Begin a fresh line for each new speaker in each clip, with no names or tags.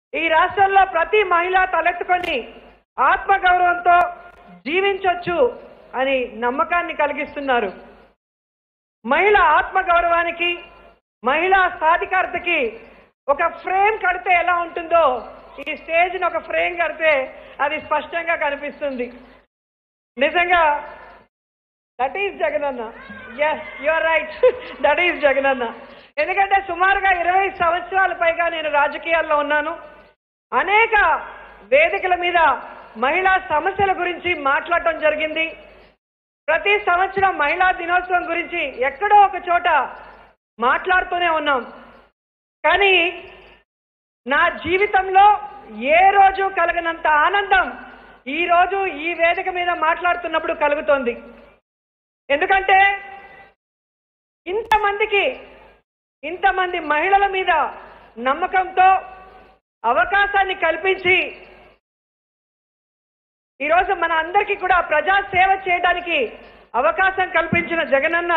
ఈ రాష్ట్రంలో ప్రతి మహిళ తలెత్తుకొని ఆత్మగౌరవంతో జీవించొచ్చు అని నమ్మకాన్ని కలిగిస్తున్నారు మహిళ ఆత్మగౌరవానికి మహిళా సాధికారతకి ఒక ఫ్రేమ్ కడితే ఎలా ఉంటుందో ఈ స్టేజ్ని ఒక ఫ్రేమ్ కడితే అది స్పష్టంగా కనిపిస్తుంది నిజంగా దట్ ఈస్ జగనన్న yes your right that is జగనన్న ఎందుకంటే సుమారుగా ఇరవై సంవత్సరాల పైగా నేను రాజకీయాల్లో ఉన్నాను అనేక వేదికల మీద మహిళా సమస్యల గురించి మాట్లాడటం జరిగింది ప్రతి సంవత్సరం మహిళా దినోత్సవం గురించి ఎక్కడో ఒక చోట మాట్లాడుతూనే ఉన్నాం కానీ నా జీవితంలో ఏ రోజు కలగనంత ఆనందం ఈ రోజు ఈ వేదిక మీద మాట్లాడుతున్నప్పుడు కలుగుతోంది ఎందుకంటే ఇంతమందికి ఇంతమంది మహిళల మీద నమ్మకంతో అవకాశాన్ని కల్పించి ఈరోజు మన అందరికీ కూడా ప్రజా సేవ చేయడానికి అవకాశం కల్పించిన జగనన్న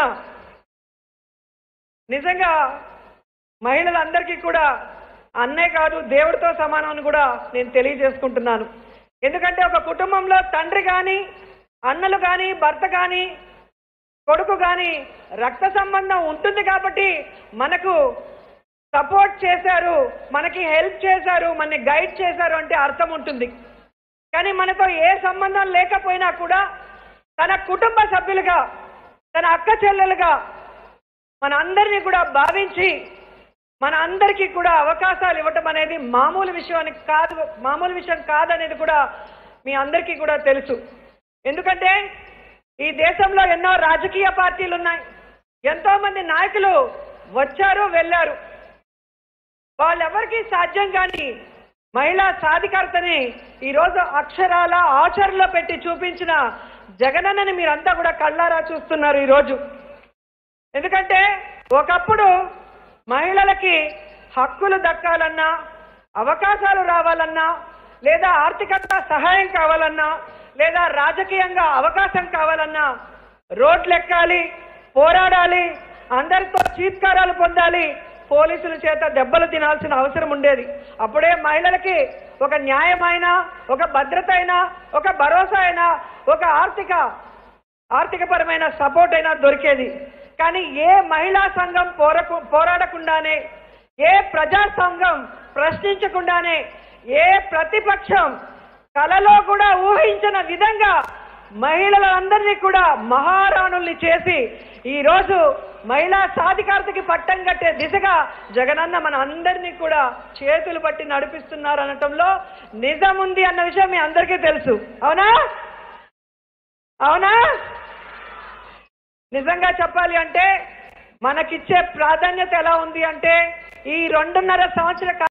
నిజంగా మహిళలందరికీ కూడా అన్నే కాదు దేవుడితో సమానం అని కూడా నేను తెలియజేసుకుంటున్నాను ఎందుకంటే ఒక కుటుంబంలో తండ్రి కానీ అన్నలు కానీ భర్త కానీ కొడుకు కానీ రక్త సంబంధం ఉంటుంది కాబట్టి మనకు సపోర్ట్ చేశారు మనకి హెల్ప్ చేశారు మనని గైడ్ చేశారు అంటే అర్థం ఉంటుంది కానీ మనతో ఏ సంబంధం లేకపోయినా కూడా తన కుటుంబ సభ్యులుగా తన అక్క చెల్లెలుగా మన అందరినీ కూడా భావించి మన అందరికీ కూడా అవకాశాలు ఇవ్వటం అనేది మామూలు విషయం అని కాదు మామూలు విషయం కాదనేది కూడా మీ అందరికీ కూడా తెలుసు ఎందుకంటే ఈ దేశంలో ఎన్నో రాజకీయ పార్టీలు ఉన్నాయి ఎంతో మంది నాయకులు వచ్చారు వెళ్ళారు వాళ్ళెవరికీ సాధ్యం కాని మహిళా సాధికారతని ఈరోజు అక్షరాల ఆచరణలో పెట్టి చూపించిన జగనన్నని మీరంతా కూడా కళ్ళారా చూస్తున్నారు ఈరోజు ఎందుకంటే ఒకప్పుడు మహిళలకి హక్కులు దక్కాలన్నా అవకాశాలు రావాలన్నా లేదా ఆర్థికంగా సహాయం కావాలన్నా లేదా రాజకీయంగా అవకాశం కావాలన్నా రోడ్లు ఎక్కాలి పోరాడాలి అందరితో చీత్కారాలు పొందాలి పోలీసుల చేత దెబ్బలు తినాల్సిన అవసరం ఉండేది అప్పుడే మహిళలకి ఒక న్యాయమైన ఒక భద్రత అయినా ఒక భరోసా అయినా ఒక ఆర్థిక ఆర్థికపరమైన సపోర్ట్ అయినా దొరికేది కానీ ఏ మహిళా సంఘం పోరకు పోరాడకుండానే ఏ ప్రజా సంఘం ప్రశ్నించకుండానే ఏ ప్రతిపక్షం కలలో కూడా ఊహించిన విధంగా మహిళలందరినీ కూడా మహారాణుల్ని చేసి ఈ రోజు మహిళా సాధికారతకి పట్టం కట్టే దిశగా జగనన్న మన అందరినీ కూడా చేతులు పట్టి నడిపిస్తున్నారు అనటంలో నిజం ఉంది అన్న విషయం మీ అందరికీ తెలుసు అవునా అవునా నిజంగా చెప్పాలి అంటే మనకిచ్చే ప్రాధాన్యత ఎలా ఉంది అంటే ఈ రెండున్నర సంవత్సర